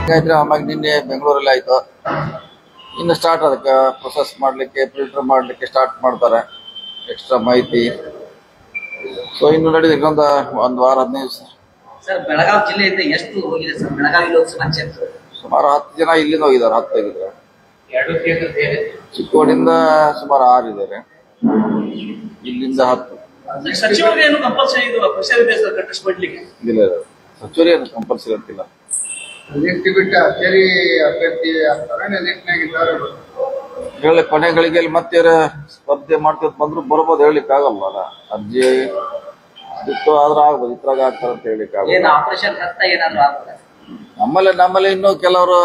ಆಯ್ತು ಆಮ್ಯಾಗ ನಿನ್ನೆ ಬೆಂಗಳೂರಲ್ಲಿ ಆಯ್ತು ಇನ್ನು ಸ್ಟಾರ್ಟ್ ಅದಕ್ಕೆ ಪ್ರೊಸೆಸ್ ಮಾಡಲಿಕ್ಕೆ ಫಿಲ್ಟರ್ ಮಾಡಲಿಕ್ಕೆ ಸ್ಟಾರ್ಟ್ ಮಾಡ್ತಾರೆ ಎಕ್ಸ್ಟ್ರಾ ಮಾಹಿತಿ ಸೊ ಇನ್ನು ನಡೆದಿದೆ ಇನ್ನೊಂದು ಒಂದು ವಾರ ಹದಿನೈದು ದಿವಸ ಸರ್ ಬೆಳಗಾವಿ ಜಿಲ್ಲೆಯಿಂದ ಎಷ್ಟು ಹೋಗಿದೆ ಸರ್ ಬೆಳಗಾವಿ ಲೋಕಸಭಾ ಕ್ಷೇತ್ರ ಸುಮಾರು ಹತ್ತು ಜನ ಇಲ್ಲಿಂದ ಹೋಗಿದ್ದಾರೆ ಹತ್ತು ಹೋಗಿದ್ದಾರೆ ಎರಡು ಕ್ಷೇತ್ರ ಸೇರಿ ಚಿಕ್ಕೋಡಿಂದ ಸುಮಾರು ಆರು ಇದ್ದಾರೆ ಇಲ್ಲಿಂದ ಹತ್ತು ಸಚಿವರಿಗೆ ಏನು ಕಂಪಲ್ಸರಿ ಇದು ಪ್ರೆಷರ್ ಇದೆ ಸರ್ ಕಂಟೆಸ್ಟ್ ಮಾಡ್ಲಿಕ್ಕೆ ಇಲ್ಲ ಸಚುರಿ ಏನು ಕಂಪಲ್ಸರಿ ಅಂತಿಲ್ಲ ನೆಕ್ಸ್ಟ್ ಬಿಟ್ಟು ಅಚ್ಚರಿ ಅಭ್ಯರ್ಥಿ ಆಗ್ತಾರೆ ನೆಕ್ಸ್ಟ್ನಾಗ ಇದ್ದಾರೆ ಹೇಳಿ ಕೊನೆ ಗಳಿಗೆಯಲ್ಲಿ ಮತ್ತೆ ಯಾರ ಸ್ಪರ್ಧೆ ಮಾಡ್ತಿದ್ ಬಂದ್ರು ಬರ್ಬೋದು ಹೇಳಲಿಕ್ಕೆ ಆಗಲ್ವಲ್ಲ ಅರ್ಜಿ ಬಿಟ್ಟು ಆದ್ರೆ ಆಗ್ಬೋದು ಇದ್ರಾಗ ಆಗ್ತಾರೆ ಅಂತ ಹೇಳಿಕ್ಕೆ ಏನ್ ಆಗಲ್ಲ ಆಪರೇಷನ್ ರಕ್ತ ಏನಾದ್ರು ಆಗ್ತದೆ ನಮ್ಮಲ್ಲಿ ನಮ್ಮಲ್ಲಿ ಇನ್ನೂ ಕೆಲವರು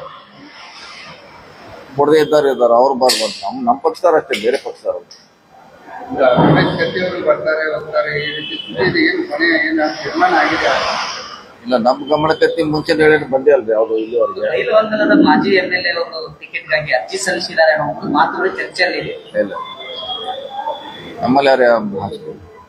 ಕೊಡದೇ ಇದ್ದಾರೆ ಇದ್ದಾರೆ ಅವ್ರು ಬರ್ಬೋದು ನಮ್ ನಮ್ಮ ಪಕ್ಷದವ್ರು ಅಷ್ಟೇ ಬೇರೆ ಪಕ್ಷದವ್ರು ರಮೇಶ್ ಕತ್ತಿ ಅವರು ಬರ್ತಾರೆ ಹೋಗ್ತಾರೆ ಈ ರೀತಿ ಸುದ್ದಿ ಇದೆ. ಏನು ಕೊನೆ ಏನು ತೀರ್ಮಾನ ಆಗಿದೆ ಇಲ್ಲ ನಮ್ಮ ಗಮನಕ್ಕೆ ಮುಂಚೆ ಹೇಳಿ ಬಂದೇ ಅಲ್ರಿ ಯಾವ್ದು ಇಲ್ಲಿವರೆಗೆ ರೈಲು ವಂದನದ ಮಾಜಿ ಎಂ ಎಲ್ ಎ ಅವರು ಟಿಕೆಟ್ಗಾಗಿ ಅರ್ಜಿ ಸಲ್ಲಿಸಿದ್ದಾರೆ ಅನ್ನೋ ಒಂದು ಮಾತುಗಳು ಚರ್ಚೆಯಲ್ಲಿ ಇದೆ ಇಲ್ಲ ನಮ್ಮಲ್ಲಿ ಯಾರು ಹಾಸ್ಪಿಟಲ್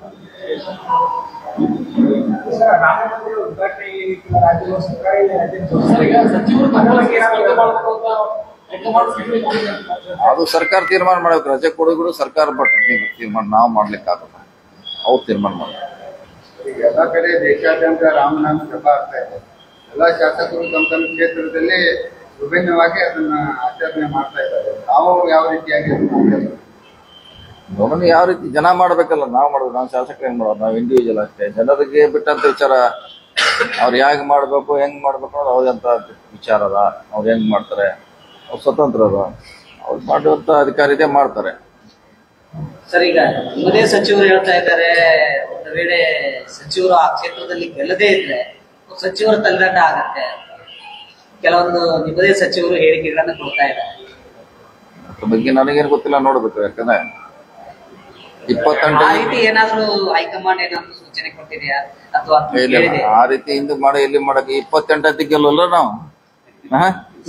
ಅದು ಸರ್ಕಾರ ತೀರ್ಮಾನ ಮಾಡ್ಬೇಕು ರಜೆ ಕೊಡೋದು ಸರ್ಕಾರ ಬಟ್ ತೀರ್ಮಾನ ನಾವು ಮಾಡ್ಲಿಕ್ಕೆ ಆಗಲ್ಲ ಅವ್ರು ತೀರ್ಮಾನ ಮಾಡ್ಬೇಕು ಈಗ ಎಲ್ಲ ಕಡೆ ದೇಶಾದ್ಯಂತ ರಾಮನಾಮ ಜಪ ಆಗ್ತಾ ಇದೆ ಎಲ್ಲ ಶಾಸಕರು ತಮ್ಮ ತಮ್ಮ ಕ್ಷೇತ್ರದಲ್ಲಿ ವಿಭಿನ್ನವಾಗಿ ಅದನ್ನ ಆಚರಣೆ ಮಾಡ್ತಾ ಇದ್ದಾರೆ ನಾವು ಯಾವ ರೀತಿಯಾಗಿ ಅದನ್ನ ಆಚರಣೆ ನೋಡೋಣ ಯಾವ ರೀತಿ ಜನ ಮಾಡ್ಬೇಕಲ್ಲ ನಾವು ಮಾಡೋದು ನಾವು ಶಾಸಕರು ಹೆಂಗ್ ಮಾಡೋದು ನಾವು ಇಂಡಿವಿಜುವಲ್ ಅಷ್ಟೇ ಜನರಿಗೆ ಬಿಟ್ಟಂತ ವಿಚಾರ ಅವ್ರು ಹೇಗೆ ಮಾಡ್ಬೇಕು ಹೆಂಗ್ ಮಾಡ್ಬೇಕು ಅನ್ನೋದು ಅವ್ರಂತ ವಿಚಾರ ಅದ ಅವ್ರು ಹೆಂಗ್ ಮಾಡ್ತಾರೆ ಅವ್ರು ಸ್ವತಂತ್ರ ಅದ ಅವ್ರು ಮಾಡುವಂತ ಅಧಿಕಾರ ಇದೆ ಮಾಡ್ತಾರೆ ಸರ್ ಈಗ ನಿಮ್ಮದೇ ಸಚಿವರು ಹೇಳ್ತಾ ಇದ್ದಾರೆ ಒಂದು ವೇಳೆ ಸಚಿವರು ಆ ಕ್ಷೇತ್ರದಲ್ಲಿ ಗೆಲ್ಲದೇ ಇದ್ರೆ ಸಚಿವರ ತಂಗಾಟ ಆಗತ್ತೆ ಕೆಲವೊಂದು ನಿಮ್ಮದೇ ಸಚಿವರು ಹೇಳಿಕೆಗಳನ್ನ ಕೊಡ್ತಾ ಇದ್ದಾರೆ ಅದ್ರ ಬಗ್ಗೆ ನನಗೇನು ಗೊತ್ತಿಲ್ಲ ನೋಡ್ಬೇಕು ಯಾಕಂದ್ರೆ ಆ ಇಪ್ಪತ್ತೆಂಟು ರೀತಿ ಏನಾದ್ರು ಹೈಕಮಾಂಡ್ ಏನಾದ್ರು ಸೂಚನೆ ಕೊಟ್ಟಿದೆಯಾ ಅಥವಾ ಇಲ್ಲ ಕೇಳಿದೆ ಆ ರೀತಿ ಹಿಂದೆ ಮಾಡಿ ಇಲ್ಲಿ ಮಾಡಕ್ಕೆ ಇಪ್ಪತ್ತೆಂಟು ಗೆಲ್ಲಲ್ಲ ನಾವು ಹಾ?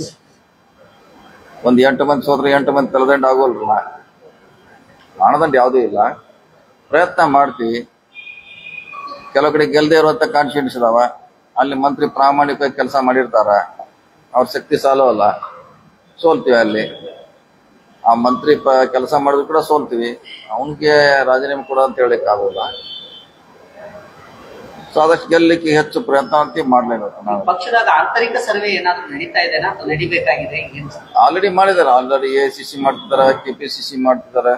ಒಂದ್ ಎಂಟು ಮಂದಿ ಸೋದ್ರೆ ಎಂಟು ಮಂದಿ ತಲೆದಂಡ ಆಗೋಲ್ರಿ ಹಣದಂಡ ಯಾವುದೂ ಇಲ್ಲ ಪ್ರಯತ್ನ ಮಾಡ್ತೀವಿ ಕೆಲವು ಕಡೆ ಗೆಲ್ದೇ ಇರುವಂತ ಕಾನ್ಫಿಡೆನ್ಸ್ ಇದಾವ ಅಲ್ಲಿ ಮಂತ್ರಿ ಪ್ರಾಮಾಣಿಕವಾಗಿ ಕೆಲಸ ಮಾಡಿರ್ತಾರ ಅವ್ರ ಶಕ್ತಿ ಸಾಲವಲ್ಲ ಸೋಲ್ತೀವಿ ಅಲ್ಲಿ ಆ ಮಂತ್ರಿ ಪ ಕೆಲಸ ಮಾಡಿದ್ರು ಕೂಡ ಸೋಲ್ತೀವಿ ಅವನಿಗೆ ರಾಜೀನಾಮೆ ಕೊಡ ಅಂತ ಹೇಳಿಕ್ ಆಗೋಲ್ಲ ಸೊ ಆದಷ್ಟು ಗೆಲ್ಲಲಿಕ್ಕೆ ಹೆಚ್ಚು ಪ್ರಯತ್ನ ಅಂತ ಮಾಡ್ಲೇಬೇಕು ನಾವು ಪಕ್ಷದಾಗ ಆಂತರಿಕ ಸರ್ವೆ ಏನಾದ್ರು ನಡೀತಾ ಇದೆನಾ ಅಥವಾ ನಡಿಬೇಕಾಗಿದೆ ಏನ್ ಸರ್ ಆಲ್ರೆಡಿ ಮಾಡಿದ್ದಾರೆ ಆಲ್ರೆಡಿ ಎ ಸಿ ಸಿ ಮಾಡ್ತಿದ್ದಾರೆ ಕೆ ಪಿ ಸಿ ಸಿ ಮಾಡ್ತಿದ್ದಾರೆ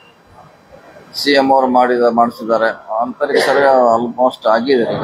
ಸಿ ಎಂ ಅವರು ಮಾಡಿದ ಮಾಡಿಸಿದ್ದಾರೆ ಆಂತರಿಕ ಸರ್ವೆ ಆಲ್ಮೋಸ್ಟ್ ಆಗಿದೆ ಈಗ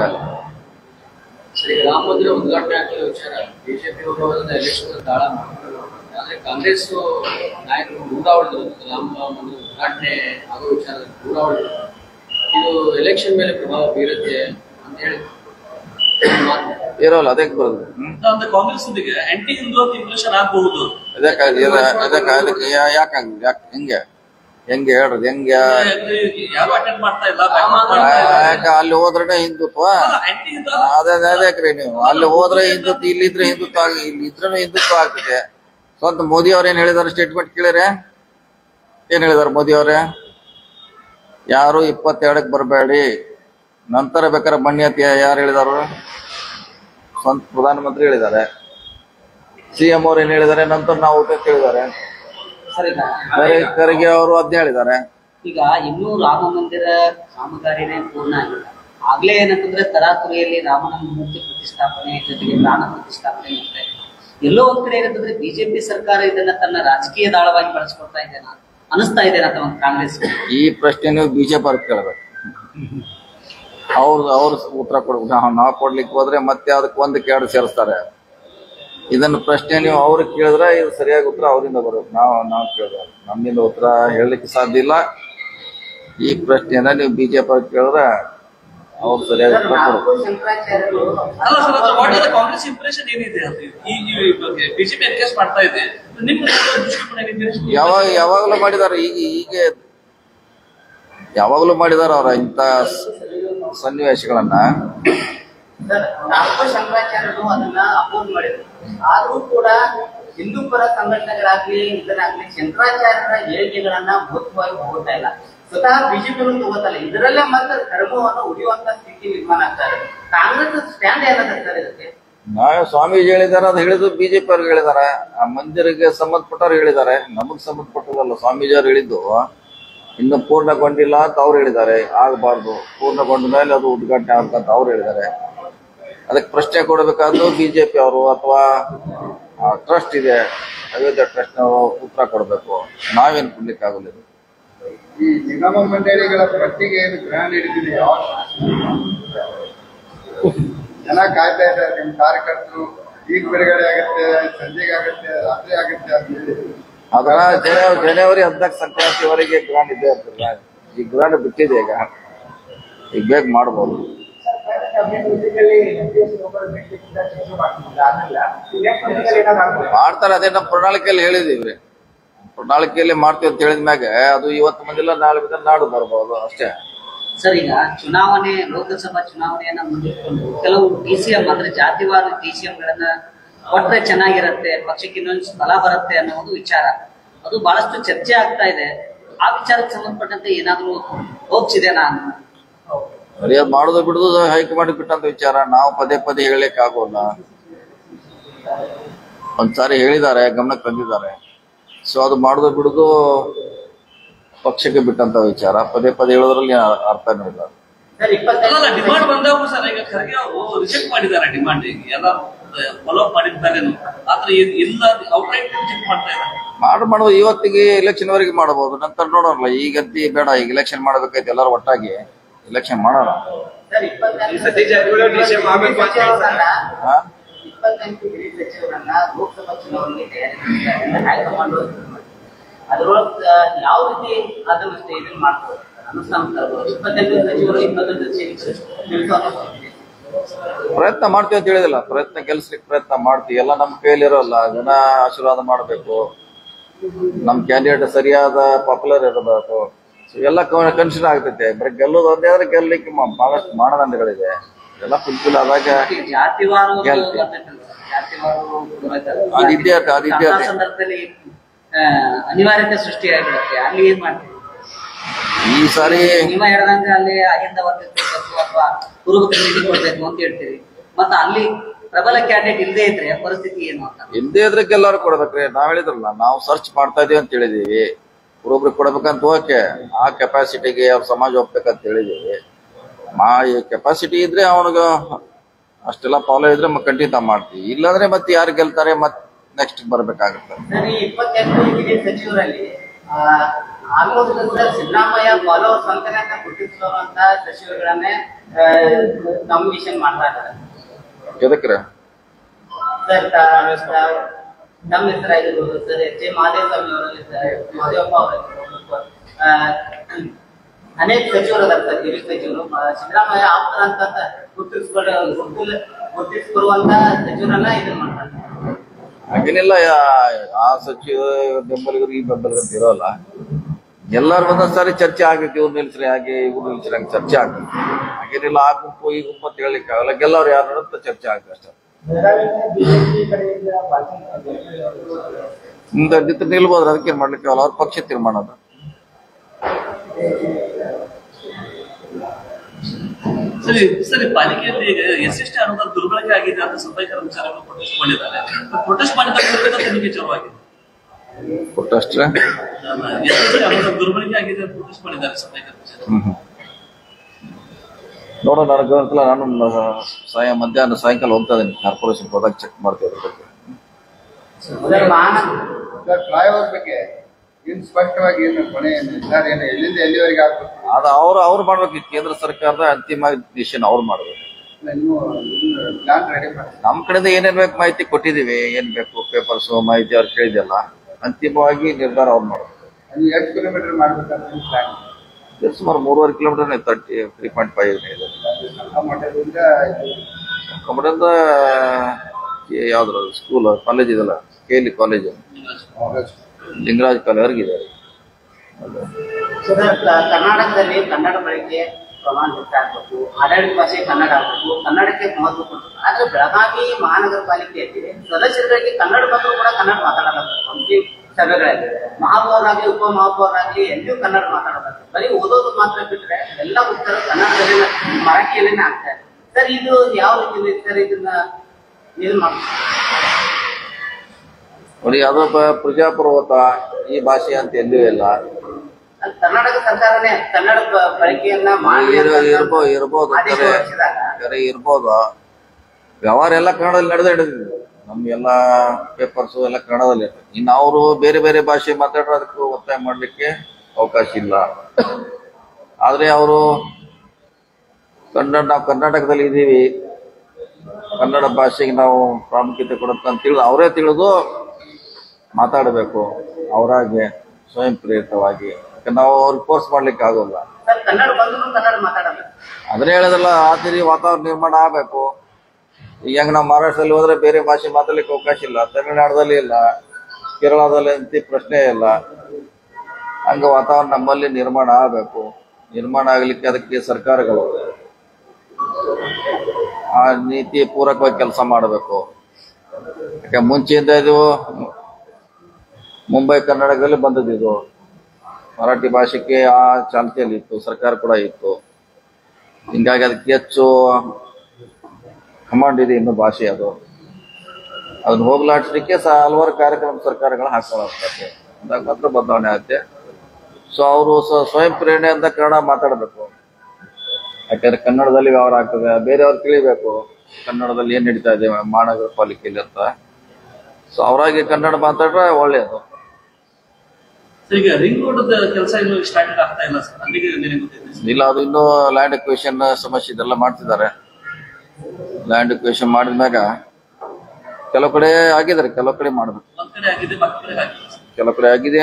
ಸರಿ ರಾಮ ಮಂದಿರ ಉದ್ಘಾಟನೆ ಆಗ್ತಿರೋ ವಿಚಾರ ಬಿಜೆಪಿ ಅವರು ಅದನ್ನ ಎಲೆಕ್ಷನ್ ದಾಳ ಮಾಡ್ತಾರೆ ಆದ್ರೆ ಕಾಂಗ್ರೆಸ್ ನಾಯಕರು ದೂರ ಉಳಿದ್ರು ರಾಮ ಮಂದಿರ ಉದ್ಘಾಟನೆ ಆಗೋ ವಿಚಾರದಲ್ಲಿ ದೂರ ಉಳಿದ್ರು ಇದು ಎಲೆಕ್ಷನ್ ಮೇಲೆ ಪ್ರಭಾವ ಬೀರುತ್ತೆ ಅಂತ ಹೇಳಿ ಮಾತು ಇರೋಲ್ಲ ಅದಕ್ಕೆ ಬರೋದು ಹ್ಮ್ ಒಂದು ಕಾಂಗ್ರೆಸ್ ಒಂದಿಗೆ ಆಂಟಿ ಹಿಂದೂ ಅಂತ ಇಂಪ್ರೆಷನ್ ಆಗಬಹುದು ಅದಕ್ಕಾಗಿ ಅದಕ್ಕೆ ಅದಕ್ಕೆ ಯಾಕಾಗ್ಲಿ ಯಾಕೆ ಹೆಂಗೆ ಹೆಂಗೆ ಹೇಳ್ರಿ ಹೆಂಗೆ ಯಾರು ಅಟೆಂಡ್ ಮಾಡ್ತಾ ಇಲ್ಲ ಯಾಕೆ ಅಲ್ಲಿ ಹೋದ್ರೆ ಹಿಂದುತ್ವ ಆಂಟಿ ಹಿಂದೂ ಅದೇ ಅದೇ ನೀವು ಅಲ್ಲಿ ಹೋದ್ರೆ ಹಿಂದುತ್ವ ಇಲ್ಲಿದ್ರೆ ಹಿಂದುತ್ವ ಆಗಿ ಇಲ್ಲಿ ಇದ್ರೂ ಹಿಂದುತ್ವ ಆಗ್ತದೆ ಸ್ವಂತ ಮೋದಿ ಅವ್ರು ಏನ್ ಹೇಳಿದಾರೆ ಸ್ಟೇಟ್ಮೆಂಟ್ ಕೇಳಿದ್ರೆ ಏನ್ ಹೇಳಿದಾರೆ ಮೋದಿ ಅವರೇ ಯಾರು ಇಪ್ಪತ್ತೆರಡಕ್ಕೆ ಬರಬೇಡಿ ನಂತರ ಬೇಕಾದ್ರೆ ಬನ್ನಿ ಅಂತ ಯಾರು ಹೇಳಿದಾರು ಸ್ವಂತ ಪ್ರಧಾನಮಂತ್ರಿ ಹೇಳಿದ್ದಾರೆ ಸಿ ಎಂ ಅವ್ರು ಏನ್ ಹೇಳಿದ್ದಾರೆ ನಂತರ ನಾವು ಅಂತ ಹೇಳಿದ್ದಾರೆ ಸರ್ ಈಗ ಖರ್ಗೆ- ಖರ್ಗೆ ಅವರು ಅದ್ನ ಹೇಳಿದ್ದಾರೆ ಈಗ ಇನ್ನೂ ರಾಮ ಮಂದಿರ ಕಾಮಗಾರಿನೇ ಪೂರ್ಣ ಆಗಿಲ್ಲ ಆಗ್ಲೇ ಏನಂತಂದ್ರೆ ತರಾತುರಿಯಲ್ಲಿ ರಾಮನ ಮೂರ್ತಿ ಪ್ರತಿಷ್ಠಾಪನೆ ಜೊತೆಗೆ ಪ್ರಾಣ ಪ್ರತಿಷ್ಠಾಪನೆ ಮಾಡ್ತಾ ಇದೆ ಎಲ್ಲೋ ಒಂದ್ ಕಡೆ ಏನಂತಂದ್ರೆ ಬಿಜೆಪಿ ಸರ್ಕಾರ ಇದನ್ನ ತನ್ನ ರಾಜಕೀಯ ದಾಳವಾಗಿ ಬಳಸ್ಕೊಳ್ತಾ ಇದ್ದೇನಾ ಅನಿಸ್ತಾ ಇದ್ದೇನಾ ಅಥವಾ ಕಾಂಗ್ರೆಸ್ ಈ ಪ್ರಶ್ನೆ ನೀವು ಬಿಜೆಪಿ ಅವ್ರಿಗೆ ಕೇಳ್ಬೇಕು ಅವ್ರು ಅವ್ರು ಉತ್ತರ ಕೊಡ್ಬೇಕು ನಾವು ನಾವು ಕೊಡ್ಲಿಕ್ಕೆ ಹೋದ್ರೆ ಮತ್ತೆ ಅದಕ್ಕೆ ಒಂದಕ್ಕೆ ಎರಡು ಸೇರಿಸ್ತಾರೆ ಇದನ್ನ ಪ್ರಶ್ನೆ ನೀವು ಅವ್ರಿಗೆ ಕೇಳಿದ್ರೆ ಇದು ಸರಿಯಾಗಿ ಉತ್ತರ ಅವರಿಂದ ಬರುತ್ತೆ ನಾವು ನಾವು ಕೇಳಿದ್ರೆ ನಮ್ಮಿಂದ ಉತ್ತರ ಹೇಳಲಿಕ್ಕೆ ಸಾಧ್ಯ ಇಲ್ಲ ಈ ಪ್ರಶ್ನೆಯನ್ನ ನೀವು ಬಿಜೆಪಿ ಅವ್ರಿಗೆ ಕೇಳಿದ್ರೆ ಅವ್ರು ಸರಿಯಾಗಿ ಉತ್ತರ ಕೊಡ್ಬೇಕು ಅಲ್ಲ ಸರ್ ಅದು ವಾಟ್ ಆರ್ ಕಾಂಗ್ರೆಸ್ ಇಂಪ್ರೆಷನ್ ಏನಿದೆ ಅದು ಈ ಈ ಬಗ್ಗೆ ಬಿಜೆಪಿ ಎನ್ಕೇಸ್ ಮಾಡ್ತಾ ಇದೆ ನಿಮ್ಮ ದೃಷ್ಟಿಕೋನ ಏನಿದೆ ಯಾವಾಗ ಯಾವಾಗಲೂ ಮಾಡಿದಾರೆ ಈಗ ಈಗ ಯಾವಾಗಲೂ ಮಾಡಿದಾರ ಅವ್ರ ಇಂಥ ಸ- ಸನ್ನಿವೇಶಗಳನ್ನ ನಾಲ್ಕು ಶಂಕರಾಚಾರ್ಯರು ಅದನ್ನ ಅಪೋಸ್ ಮಾಡಿದ್ರು ಆದ್ರೂ ಕೂಡ ಹಿಂದೂ ಪರ ಸಂಘಟನೆಗಳಾಗ್ಲಿ ಇದನ್ನಾಗ್ಲಿ ಶಂಕರಾಚಾರ್ಯರ ಹೇಳಿಕೆಗಳನ್ನ ಭೌತಿಕವಾಗಿ ಹೋಗ್ತಾ ಇಲ್ಲ ಸ್ವತಃ ಬಿಜೆಪಿ ತಗೋತಲ್ಲ ಇದರಲ್ಲೇ ಮತ್ತೆ ಧರ್ಮವನ್ನು ಉಳಿಯುವಂತ ಸ್ಥಿತಿ ನಿರ್ಮಾಣ ಆಗ್ತಾ ಇದೆ ಕಾಂಗ್ರೆಸ್ ಸ್ಟ್ಯಾಂಡ್ ಏನದ ಸರ್ ಇದಕ್ಕೆ ನಾವೇ ಸ್ವಾಮೀಜಿ ಹೇಳಿದಾರೆ ಅದು ಹೇಳಿದ್ದು ಬಿಜೆಪಿ ಅವ್ರಿಗೆ ಹೇಳಿದಾರೆ ಆ ಮಂದಿರಿಗೆ ಸಂಬಂಧಪಟ್ಟವ್ರು ಹೇಳಿದ್ದಾರೆ ನಮಗ್ ಸಂಬಂಧಪಟ್ಟದಲ್ಲ ಸ್ವಾಮೀಜಿ ಅವ್ರು ಹೇಳಿದ್ದು ಇನ್ನು ಪೂರ್ಣಗೊಂಡಿಲ್ಲ ಅಂತ ಅವ್ರು ಹೇಳಿದ್ದಾರೆ ಆಗಬಾರ್ದು ಪೂರ್ಣಗೊಂಡ ಮೇಲೆ ಅದು ಉದ್ಘಾಟನೆ ಆಗ್ಬೇಕಂತ ಅವ್ರು ಹೇಳಿದ್ದಾರೆ ಅದಕ್ಕೆ ಪ್ರಶ್ನೆ ಕೊಡಬೇಕಾದ್ರು ಬಿಜೆಪಿ ಅವರು ಅಥವಾ ಟ್ರಸ್ಟ್ ಇದೆ ಅಯೋಧ್ಯೆ ಟ್ರಸ್ಟ್ ಉತ್ತರ ಕೊಡಬೇಕು ನಾವೇನು ಕೊಡ್ಲಿಕ್ಕೆ ಆಗೋದಿಲ್ಲ ಈ ನಿಗಮ ಮಂಡಳಿಗಳ ಪಟ್ಟಿಗೆ ಏನು ಗ್ರಹಣ ಹಿಡಿದಿದೆ ಯಾವಾಗ ಜನ ಕಾಯ್ತಾ ಇದ್ದಾರೆ ನಿಮ್ ಕಾರ್ಯಕರ್ತರು ಈಗ ಬಿಡುಗಡೆ ಆಗುತ್ತೆ ಸಂಜೆಗೆ ಆಗುತ್ತೆ ರಾತ್ರಿ ಆಗುತ್ತೆ ಅಂತ ಹೇಳಿ ಅದರ ಜನವರಿ ಜನವರಿ ಹದಿನಾಲ್ಕು ಸಂಕ್ರಾಂತಿವರೆಗೆ ಗ್ರಾಂಡ್ ಇದೆ ಅಂತಲ್ಲ ಈ ಗ್ರಾಂಡ್ ಬಿಟ್ಟಿದೆ ಈಗ ಈಗ ಬೇಗ ಮಾಡ್ಬೋದು ಮಾಡ್ತಾರೆ ಅದೇ ನಮ್ಮ ಪ್ರಣಾಳಿಕೆಯಲ್ಲಿ ಹೇಳಿದೀವಿ ಪ್ರಣಾಳಿಕೆಯಲ್ಲಿ ಮಾಡ್ತೀವಿ ಅಂತ ಹೇಳಿದ ಮ್ಯಾಗ ಅದು ಇವತ್ತು ಬಂದಿಲ್ಲ ನಾಳೆ ಬಂದ್ರೆ ನಾಡು ಬರ್ಬೋದು ಅಷ್ಟೇ ಸರ್ ಈಗ ಚುನಾವಣೆ ಲೋಕಸಭಾ ಚುನಾವಣೆಯನ್ನ ಮುಂದಿಟ್ಕೊಂಡು ಕೆಲವು ಡಿ ಸಿ ಎಂ ಅಂದ್ರೆ ಜಾತಿವಾರ ಡಿ ಸಿ ಗಳನ್ನ ಕೊಟ್ರೆ ಚೆನ್ನಾಗಿರತ್ತೆ ಪಕ್ಷಕ್ಕೆ ಇನ್ನೊಂದು ಬಲ ಬರುತ್ತೆ ಅನ್ನೋದು ವಿಚಾರ ಅದು ಬಹಳಷ್ಟು ಚರ್ಚೆ ಆಗ್ತಾ ಇದೆ ಆ ವಿಚಾರಕ್ಕೆ ಸಂಬಂಧಪಟ್ಟಂತೆ ಏನಾದ್ರೂ ಹೋಪ್ಸ್ ಇದೆನಾ ಅಂತ ಬರೀ ಅದು ಮಾಡೋದು ಬಿಡುದು ಹೈಕಮಾಂಡ್ ಬಿಟ್ಟಂತ ವಿಚಾರ ನಾವು ಪದೇ ಪದೇ ಹೇಳಲಿಕ್ಕೆ ಆಗೋಲ್ಲ ಒಂದ್ಸಾರಿ ಹೇಳಿದ್ದಾರೆ ಗಮನಕ್ಕೆ ತಂದಿದ್ದಾರೆ ಸೊ ಅದು ಮಾಡೋದು ಬಿಡುದು ಪಕ್ಷಕ್ಕೆ ಬಿಟ್ಟಂತ ವಿಚಾರ ಪದೇ ಪದೇ ಹೇಳೋದ್ರಲ್ಲಿ ಅರ್ಥನೇ ಇಲ್ಲ ಸರ್ ಇಪ್ಪತ್ತೈದು ಅಲ್ಲ ಡಿಮಾಂಡ್ ಬಂದವು ಸರ್ ಈಗ ಖರ್ಗೆ ಅವರು ರಿಜೆಕ್ಟ್ ಮಾಡಿದ್ದಾರೆ ಡಿಮಾಂಡ್ ಈಗ ಎಲ್ಲ ಫಾಲೋ ಮಾಡಿದ್ದಾರೇನು ಆದ್ರೆ ಇದ್- ಇಲ್ಲ ಔಟ್ರೈಟ್ ರಿಜೆಕ್ಟ್ ಮಾಡ್ತಾ ಇದ್ದಾರೆ ಮಾಡು ಮಾಡುವ ಇವತ್ತಿಗೆ ಎಲೆಕ್ಷನ್ ವರೆಗೆ ಮಾಡಬಹುದು ನಂತರ ನೋಡೋಣ ಈಗಂತಿ ಬೇಡ ಈಗ ಎಲೆಕ್ಷನ್ ಮಾಡಬೇಕಾಯ್ತು ಎಲ್ಲರೂ ಒಟ್ಟಾಗಿ ಎಲೆಕ್ಷನ್ ಮಾಡೋಣ ಸರ್ ಇಪ್ಪತ್ತೆಂಟು ಸತೀಶ್ ಜಾರಕಿಹೊಳಿ ಡಿಸಿಎಂ ಆಗ್ಬೇಕು ಅಂತ ಸಚಿವರನ್ನ ಹಾ? ಇಪ್ಪತ್ತೆಂಟು ಹಿರಿಯ ಸಚಿವರನ್ನ ಲೋಕಸಭಾ ಚುನಾವಣೆಗೆ ತಯಾರಿ ಹೈಕಮಾಂಡ್ ಅದರೊಳಗೆ ಯಾವ ರೀತಿ ಅದನ್ನ ಇದನ್ನ ಮಾಡ್ಬೋದು ಅನುಷ್ಠಾನ ತರಬಹುದು ಇಪ್ಪತ್ತೆಂಟು ಸಚಿವರು ಇಪ್ಪತ್ತೆಂಟು ಸಚಿವರು ಪ್ರಯತ್ನ ಮಾಡ್ತೀವಿ ಅಂತ ಹೇಳಿದಿಲ್ಲ ಪ್ರಯತ್ನ ಗೆಲ್ಸ್ಲಿಕ್ಕೆ ಪ್ರಯತ್ನ ಮಾಡ್ತೀವಿ ಎಲ್ಲ ನಮ್ಮ ಕೈಯಲ್ಲಿರೋಲ್ಲ ಜನ ಆಶೀರ್ವಾದ ಮಾಡಬೇಕು ನಮ್ಮ ಕ್ಯಾಂಡಿಡೇಟ್ ಸರಿಯಾದ ಪಾಪ್ಯುಲರ್ ಇರಬೇಕು ಸೊ ಎಲ್ಲ ಕನ್ಸಿಡರ್ ಆಗ್ತೈತೆ ಬರೀ ಗೆಲ್ಲೋದು ಒಂದೇ ಆದ್ರೆ ಗೆಲ್ಲಲಿಕ್ಕೆ ಮ- ಬಹಳಷ್ಟು ಮಾನದಂಡಗಳಿದೆ ಎಲ್ಲ ಫುಲ್ಫಿಲ್ ಆದಾಗ ಜಾತಿವಾರ ಗೆಲ್ತಿ. ಜಾತಿವಾರ ಅದು ಇದ್ದೇ ಇರುತ್ತೆ, ಅದು ಇದ್ದೇ ಇರುತ್ತೆ. ಸಂದರ್ಭದಲ್ಲಿ ಆ, ಅನಿವಾರ್ಯತೆ ಸೃಷ್ಟಿಯಾಗಿರುತ್ತೆ ಅಲ್ಲಿ ಏನ್ ಮಾಡ್ತೀವಿ ಈ ಸಾರಿ ನೀವ ಹೇಳ್ದಂಗ ಅಲ್ಲಿ ಅಹಿಂದ ವರ್ತಿಸ್ಬೇಕು ಅಥವಾ ಕುರುಬ ಕಮಿಟಿ ಕೊಡ್ಬೇಕು ಅಂತ ಹೇಳ್ತೀವಿ ಮತ್ತ ಅಲ್ಲಿ ಪ್ರಬಲ ಕ್ಯಾಂಡಿಡೇಟ್ ಇಲ್ಲದೆ ಇದ್ರೆ ಪರಿಸ್ಥಿತಿ ಏನು ಅಂತ ಇಲ್ಲದೇ ಇದ್ರೆ ಎಲ್ಲರೂ ಕೊಡ್ಬೇಕ್ರಿ ನಾವ್ ಹೇಳಿದ್ರಲ್ಲ ನಾವು ಸರ್ಚ್ ಮಾಡ್ತಾ ಇದೀವಿ ಅಂತ ಹೇಳಿದೀವಿ ಒಬ್ಬೊಬ್ರಿಗೆ ಕೊಡ್ಬೇಕಂತ ಹೋಗಕ್ಕೆ ಆ ಕೆಪಾಸಿಟಿಗೆ ಅವ್ರ ಸಮಾಜ ಒಪ್ಬೇಕಂತ ಹೇಳಿದೀವಿ ಮಾ ಕೆಪಾಸಿಟಿ ಇದ್ರೆ ಅವನಿಗ ಅಷ್ಟೆಲ್ಲ ಫಾಲೋ ಇದ್ರೆ ಮ- ಖಂಡಿತ ಮಾಡ್ತೀವಿ ಇಲ್ಲಾಂದ್ರೆ ಮತ್ತೆ ಯಾರು ಗೆಲ್ತಾರೆ ಮತ್ ನೆಕ್ಸ್ಟ್ ಬರ್ಬೇಕಾಗುತ್ತೆ ಸರಿ ಇಪ್ಪತ್ತೆಂಟು ಹಿರಿಯ ಸಚಿವರಲ್ಲಿ ಆಲ್ಮೋಸ್ಟ್ ಸರ್ ಸಿದ್ದರಾಮಯ್ಯ ಫಾಲೋವರ್ಸ್ ಅಂತಾನೆ ಅಂತ ಗುರುತಿಸಿರುವಂತ ಸಚಿವರುಗಳನ್ನೇ ನಾಮಿನೇಷನ್ ಮಾಡ್ತಾ ಇದ್ದಾರೆ ಎದಕ್ರೆ ಸರ್ ತ- ತ- ನಮ್ಮ ಹೆಸರಾಗಿರ್ಬೋದು ಸರ್ ಎಚ್ ಎ ಮಹದೇವಸ್ವಾಮಿ ಅವರಲ್ಲಿದ್ದಾರೆ ಮಹದೇವಪ್ಪ ಅವರಾಗಿರ್ಬೋದು ಆ, ಅನೇಕ ಸಚಿವರು ಅದಾರ ಸರ್ ಹಿರಿಯ ಸಚಿವರು ಆ, ಸಿದ್ದರಾಮಯ್ಯ ಆಪ್ತರ ಅಂತ ಗುರುತಿಸ್ಕೊಳ್ಳೋ ಗುರುತಿಲ್- ಗುರುತಿಸ್ಕೊಡುವಂತ ಸಚಿವರನ್ನ ಇದನ್ನ ಮಾಡ್ತಾರೆ ಹಾಗೇನಿಲ್ಲ ಯಾ- ಆ ಸಚಿವ ಬೆಂಬಲಿಗರು ಈ ಬೆಂಬಲಿಗರು ಅಂತ ಇರೋಲ್ಲ ಎಲ್ಲಾರು ಒಂದೊಂದ್ ಸಾರಿ ಚರ್ಚೆ ಆಗೈತಿ ಇವ್ರು ನಿಲ್ಸ್ರಿ ಹಾಗೆ ಇವ್ರು ನಿಲ್ಸ್ರಿ ಹಂಗೆ ಚರ್ಚೆ ಆಗ್ತದೆ ಹಾಗೇನಿಲ್ಲ ಆ ಗುಂಪು ಈ ಗುಂಪು ಅಂತ ಹೇಳಿಕ್ಕೆ ಆಗಲ್ಲ ಗೆಲ್ಲವ್ರು ಯಾರು ಅಂತ ಚರ್ಚೆ ಆಗ್ತದೆ ಅಷ್ಟೇ ಮುಂದೆ ನಿಂತು ನಿಲ್ಬೋದ್ರ ಅದಕ್ಕೆ ಏನ್ ಮಾಡ್ಲಿಕ್ಕೆ ಆಗಲ್ಲ ಅವ್ರ ಪಕ್ಷ ತೀರ್ಮಾನ ಅದು ಸರಿ ಸರಿ ಪಾಲಿಕೆಯಲ್ಲಿ ಈಗ ಎಸ್ ಎಸ್ ಟಿ ಅನುದಾನ ದುರ್ಬಳಕೆ ಆಗಿದೆ ಅಂತ ಸಫಾಯಿ ಕರ್ಮಚಾರಿಗಳು ಪ್ರೊಟೆಸ್ಟ್ ಮಾಡಿದ್ದಾರೆ ಪ್ರೊಟೆಸ್ಟ್ ಮಾಡಿದ ತನಿಖೆ ಶುರುವಾಗಿದೆ ಕೊಟ್ಟಷ್ಟೇ ಎಸ್ ಎಸ್ ಟಿ ಅನುದಾನ ದುರ್ಬಳಕೆ ಆಗಿದೆ ಅಂತ ಪ್ರೊಟೆಸ್ಟ್ ಮಾಡಿದ್ದಾರೆ ಸಫಾಯಿ ಕರ್ಮಚಾರಿ ಹ್ಮ್ ಹ್ಮ್. ನೋಡೋಣ ನನಗೆ ಒಂದ್ಸಲ ನಾನು ಮ- ಸಾಯ ಮಧ್ಯಾಹ್ನ ಸಾಯಂಕಾಲ ಹೋಗ್ತಾ ಇದ್ದೀನಿ ಕಾರ್ಪೊರೇಷನ್ ಹೋದಾಗ ಚೆಕ್ ಮಾಡ್ತೀವಿ ಅದ್ರ ಬಗ್ಗೆ ಸರ್ ಮಹಾನ ಸರ್ ಫ್ಲೈಓವರ್ ಬಗ್ಗೆ ಇನ್ ಸ್ಪಷ್ಟವಾಗಿ ಏನು ಕೊನೆ ನಿರ್ಧಾರ ಏನು ಎಲ್ಲಿಂದ ಎಲ್ಲಿವರೆಗೆ ಆಗ್ಬೇಕು ಅದು ಅವ್ರು ಅವ್ರು ಮಾಡ್ಬೇಕಿತ್ತು ಕೇಂದ್ರ ಸರ್ಕಾರದ ಅಂತಿಮ ಡಿಸಿಷನ್ ಅವ್ರು ಮಾಡ್ಬೇಕು ನೀವು ಪ್ಲಾನ್ ರೆಡಿ ಮಾಡಿ ನಮ್ ಕಡೆಯಿಂದ ಏನೇನ್ ಬೇಕು ಮಾಹಿತಿ ಕೊಟ್ಟಿದೀವಿ ಏನ್ ಬೇಕು ಪೇಪರ್ಸ್ ಮಾಹಿತಿ ಅವ್ರು ಕೇಳಿದೆಲ್ಲ ಅಂತಿಮವಾಗಿ ನಿರ್ಧಾರ ಅವ್ರು ಮಾಡ್ಬೇಕು ನೀವು ಎಷ್ಟು ಕಿಲೋಮೀಟರ್ ಮಾಡ್ಬೇಕಂತ ಪ್ಲಾನ್ ಇದು ಸುಮಾರು ಮೂರುವರೆ kilometre thirty three point five ಇದೆ ಆ ಮಟ್ಟದಿಂದ ಕಮಡಿಂದ ಯಾವ್ದ್ರ ಸ್ಕೂಲ್ ಕಾಲೇಜ್ ಇದೆಲ್ಲ K L college Lingaraj college ಇದೆ ಸರ್, ಕ- ಕರ್ನಾಟಕದಲ್ಲಿ ಕನ್ನಡ ಬಳಕೆ ಪ್ರಮಾಣ ಹೆಚ್ಚಾಗಬೇಕು ಆಡಳಿತ ಭಾಷೆ ಕನ್ನಡ ಆಗಬೇಕು ಕನ್ನಡಕ್ಕೆ ಮಹತ್ವ ಕೊಡಬೇಕು ಆದ್ರೆ ಬೆಳಗಾವಿ ಮಹಾನಗರ ಪಾಲಿಕೆಯಲ್ಲಿ ಸದಸ್ಯರಿಗೆ ಕನ್ನಡ ಬಂದರೂ ಕೂಡ ಕನ್ನಡ ಮಾತಾಡಬೇಕು ಅಂತಿಮ ಸಭೆಗಳಲ್ಲಿ ಮಹಾಪೌರಾಗ್ಲಿ ಉಪ ಮಹಾಪೌರಾಗ್ಲಿ ಎಲ್ಲಿಯೂ ಕನ್ನಡ ಮಾತಾಡಬೇಕು ಬರೀ ಓದೋದು ಮಾತ್ರ ಬಿಟ್ರೆ ಎಲ್ಲ ಉತ್ತರ ಕನ್ನಡದಲ್ಲಿ ಮರಾಠಿಯಲ್ಲೇನೆ ಆಗ್ತಾ ಇದೆ ಸರ್ ಇದು ಯಾವ ರೀತಿ ಇದೆ ಸರ್ ಇದನ್ನ ಇದು ಮಾಡಿ ನೋಡಿ ಅದು ಪ- ಪ್ರಜಾಪ್ರಭುತ್ವ ಈ ಭಾಷೆ ಅಂತ ಎಲ್ಲಿಯೂ ಇಲ್ಲ ಅಲ್ಲಿ ಕರ್ನಾಟಕ ಸರ್ಕಾರನೇ ಕನ್ನಡ ಬ- ಬಳಕೆಯನ್ನ ಮಾಡಿ ಇರ- ಇರ್ಬೋ ಇರ್ಬೋದು ಆದೇಶ ಕರೆ ಹೊರಡಿಸಿದಾಗ ಕರೆ ಇರ್ಬೋದು ವ್ಯವಹಾರ ಎಲ್ಲ ಕನ್ನಡದಲ್ಲಿ ನಡೆದೇ ಹಿಡಿದಿದೆ ನಮ್ಗೆಲ್ಲ ಪೇಪರ್ಸು ಎಲ್ಲ ಕನ್ನಡದಲ್ಲಿ ಇರ್ತದೆ ಇನ್ನು ಅವರು ಬೇರೆ ಬೇರೆ ಭಾಷೆ ಮಾತಾಡೋ ಅದಕ್ಕೆ ಒತ್ತಾಯ ಮಾಡ್ಲಿಕ್ಕೆ ಅವಕಾಶ ಇಲ್ಲ ಆದ್ರೆ ಅವರು ಕನ್ನಡ ನಾವು ಕರ್ನಾಟಕದಲ್ಲಿ ಇದ್ದೀವಿ ಕನ್ನಡ ಭಾಷೆಗೆ ನಾವು ಪ್ರಾಮುಖ್ಯತೆ ಕೊಡುತ್ತೆ ಅಂತ ತಿಳಿದು ಅವರೇ ತಿಳಿದು ಮಾತಾಡಬೇಕು ಅವರಾಗೆ ಸ್ವಯಂ ಪ್ರೇರಿತವಾಗಿ ಯಾಕಂದ್ರೆ ನಾವು ಅವ್ರಿಗೆ ಫೋರ್ಸ್ ಮಾಡ್ಲಿಕ್ಕೆ ಆಗೋಲ್ಲ ಸರ್ ಕನ್ನಡ ಬಂದ್ರು ಕನ್ನಡ ಮಾತಾಡಲ್ಲ ಅದನ್ನೇ ಹೇಳೋದಲ್ಲ ಆ ರೀತಿ ವಾತಾವರಣ ನಿರ್ಮಾಣ ಆಗಬೇಕು ಈಗ ಹೆಂಗ್ ನಾವು ಮಹಾರಾಷ್ಟ್ರದಲ್ಲಿ ಹೋದ್ರೆ ಬೇರೆ ಭಾಷೆ ಮಾತಾಡ್ಲಿಕ್ಕೆ ಅವಕಾಶ ಇಲ್ಲ ತಮಿಳುನಾಡದಲ್ಲಿ ಇಲ್ಲ ಕೇರಳದಲ್ಲಿ ಅಂತ ಪ್ರಶ್ನೆ ಇಲ್ಲ ಹಂಗ ವಾತಾವರಣ ನಮ್ಮಲ್ಲಿ ನಿರ್ಮಾಣ ಆಗಬೇಕು ನಿರ್ಮಾಣ ಆಗ್ಲಿಕ್ಕೆ ಅದಕ್ಕೆ ಸರ್ಕಾರಗಳು ಆ ನೀತಿ ಪೂರಕವಾಗಿ ಕೆಲಸ ಮಾಡಬೇಕು ಯಾಕೆ ಮುಂಚೆಯಿಂದ ಇದು ಮುಂಬೈ ಕರ್ನಾಟಕದಲ್ಲಿ ಬಂದದ್ದು ಇದು ಮರಾಠಿ ಭಾಷೆಗೆ ಆ ಚಾಲ್ತಿಯಲ್ಲಿ ಇತ್ತು ಸರ್ಕಾರ ಕೂಡ ಇತ್ತು ಹಿಂಗಾಗಿ ಅದಕ್ಕೆ ಹೆಚ್ಚು ಕಮಾಂಡ್ ಇದೆ ಇನ್ನು ಭಾಷೆ ಅದು ಅದನ್ನ ಹೋಗ್ಲಾಡಿಸ್ಲಿಕ್ಕೆ ಸ- ಹಲವಾರು ಕಾರ್ಯಕ್ರಮ ಸರ್ಕಾರಗಳು ಹಾಕೊಳ್ಳುತ್ತೆ ಅಂದಾಗ ಮಾತ್ರ ಬದಲಾವಣೆ ಆಗುತ್ತೆ ಸೊ ಅವರು ಸ್ವಯಂ ಪ್ರೇರಣೆಯಿಂದ ಕನ್ನಡ ಮಾತಾಡಬೇಕು ಯಾಕಂದ್ರೆ ಕನ್ನಡದಲ್ಲಿ ವ್ಯವಹಾರ ಆಗ್ತದೆ ಬೇರೆಯವ್ರು ತಿಳಿಬೇಕು ಕನ್ನಡದಲ್ಲಿ ಏನ್ ನಡೀತಾ ಇದೆ ಮಹಾನಗರ ಪಾಲಿಕೆಯಲ್ಲಿ ಅಂತ ಸೊ ಅವರಾಗಿ ಕನ್ನಡ ಮಾತಾಡ್ರೆ ಒಳ್ಳೆಯದು ಸರ್ ಈಗ ರಿಂಗ್ ರೋಡ್ ಕೆಲಸ ಇನ್ನು ಸ್ಟಾರ್ಟ್ ಆಗ್ತಾ ಇಲ್ಲ ಸರ್ ಅಲ್ಲಿಗೆ ನಿಮಗೆ ಗೊತ್ತಿದೆ ಸರ್. ಇಲ್ಲ ಅದು ಇನ್ನೂ ಲ್ಯಾಂಡ್ ಎಕ್ವೇಷನ್ ಸಮಸ್ಯೆ ಇದೆಲ್ಲ ಮಾಡ್ತಿದ್ದಾರೆ ಲ್ಯಾಂಡ್ ಎಕ್ವೇಷನ್ ಮಾಡಿದ್ಮ್ಯಾಗ ಕೆಲವು ಕಡೆ ಆಗಿದ್ದಾರೆ ಕೆಲವು ಕಡೆ ಮಾಡ್ಬೇಕು ಒಂದ್ ಕಡೆ ಆಗಿದೆ ಮತ್ತೊಂದ್ ಕಡೆ ಆಗಿಲ್ಲ ಸರ್. ಕೆಲವು ಕಡೆ ಆಗಿದೆ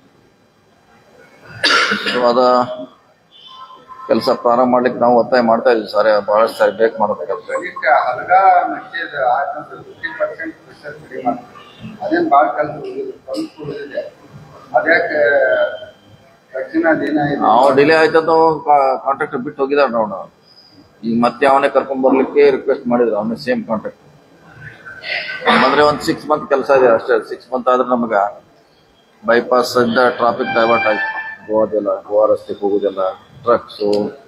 ಸೊ ಅದ ಕೆಲಸ ಪ್ರಾರಂಭ ಮಾಡ್ಲಿಕ್ಕೆ ನಾವು ಒತ್ತಾಯ ಮಾಡ್ತಾ ಇದೀವಿ ಸರ್ ಬಹಳಷ್ಟು ಸಾರಿ ಬೇಕು ಮಾಡಬೇಕಂತ ಕನಿಷ್ಠ ಹಲಗ ನಷ್ಟೇದ ಫಿಫ್ಟಿ ಪರ್ಸೆಂಟ್ ಪ್ರೆಷರ್ ಕಡಿಮೆ ಮಾಡ್ತಾರೆ ಅದೇನ್ ಭಾಳ ಕಲ್ತು ಉಳಿದಿದೆ ಸ್ವಲ್ಪ ಉಳಿದಿದೆ ಅದ್ಯಾಕೆ ತಕ್ಷಣ ಅದೇನ ನಾವು ಡಿಲೇ ಆಯ್ತಂತ ಕಾಂಟ್ರಾಕ್ಟ್ ಬಿಟ್ಟು ಹೋಗಿದಾರೆ ನೋಡು ಈಗ ಮತ್ತೆ ಅವನೇ ಕರ್ಕೊಂಡ್ ಬರ್ಲಿಕ್ಕೆ ರಿಕ್ವೆಸ್ಟ್ ಮಾಡಿದ್ರು ಅವನೇ ಸೇಮ್ ಕಾಂಟ್ರಾಕ್ಟ್ ಅಂದ್ರೆ ಒಂದ್ ಸಿಕ್ಸ್ ಮಂತ್ ಕೆಲಸ ಇದೆ ಅಷ್ಟೇ ಸಿಕ್ಸ್ ಮಂತ್ ಆದ್ರೆ ನಮಗ ಬೈಪಾಸ್ ಇಂದ ಟ್ರಾಫಿಕ್ ಡೈವರ್ಟ್ ಆಯ್ತು ಗೋವಾದೆಲ್ಲ ಗೋವಾ ರಸ್ತೆಗೆ ಹೋಗುದೆಲ್ಲ ಟ್ರಕ್ಸು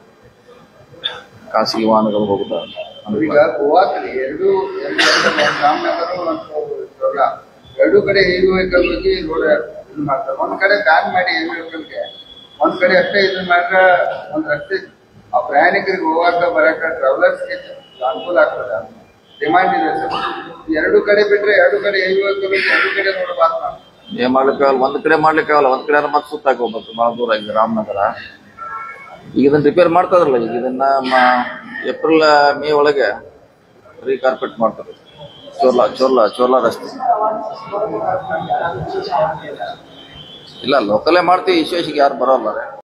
ಖಾಸಗಿ ವಾಹನಗಳು ಹೋಗುತ್ತವೆ ಈಗ ಗೋವಾದಲ್ಲಿ ಎರಡು ಎರಡು ಎರಡು ರಾಮನಗರ ಮತ್ತು ಜೋಳ ಎರಡು ಕಡೆ ಹೆವಿ ವೆಹಿಕಲ್ ಹೋಗಿ ರೋಡ್ ಇದು ಮಾಡ್ತಾರೆ ಒಂದ್ ಕಡೆ ಬ್ಯಾನ್ ಮಾಡಿ ಹೆವಿ ವೆಹಿಕಲ್ಗೆ ಒಂದ್ ಕಡೆ ಅಷ್ಟೇ ಇದು ಮಾಡ್ರ ಒಂದ್ ರಸ್ತೆ ಆ ಪ್ರಯಾಣಿಕರಿಗೆ ಹೋಗಾಕ ಬರಾಕ ಟ್ರಾವೆಲರ್ಸ್ಗೆ ಅನುಕೂಲ ಆಗ್ತದೆ ಡಿಮಾಂಡ್ ಇದೆ ಸರ್ ಎರಡು ಕಡೆ ಬಿಟ್ರೆ ಎರಡು ಕಡೆ ಹೆವಿ ವೆಹಿಕಲ್ ಎರಡು ಕಡೆ ನೋಡಬಾರ್ದು ನಾವು ಏನ್ ಮಾಡ್ಲಿಕ್ಕಾಗಲ್ಲ ಒಂದ್ ಕಡೆ ಮಾಡ್ಲಿಕ್ಕಾಗಲ್ಲ ಒಂದ್ ಕಡೆ ಮತ್ತೆ ಸುತ್ತಾಕ್ ಹೋಗ್ಬೇಕು ಬಹಳ ದೂರ ಈಗ ರಾಮನಗರ ಈಗ ಇದನ್ನ ರಿಪೇರ್ ಮಾಡ್ತಾರಲ್ಲ ಈಗ ಇದನ್ನ ಏಪ್ರಿಲ್ ಮೇ ಒಳಗೆ ರೀಕಾರ್ಪೆಟ್ ಮಾಡ್ತಾರೆ ಚೋರ್ಲಾ ಚೋರ್ಲಾ ಚೋರ್ಲಾ ರಸ್ತೆ ಇಲ್ಲ ಲೋಕಲೇ ಮಾಡ್ತೀವಿ ವಿಶೇಷಕ್ಕೆ ಯಾರು ಬರೋಲ್ಲ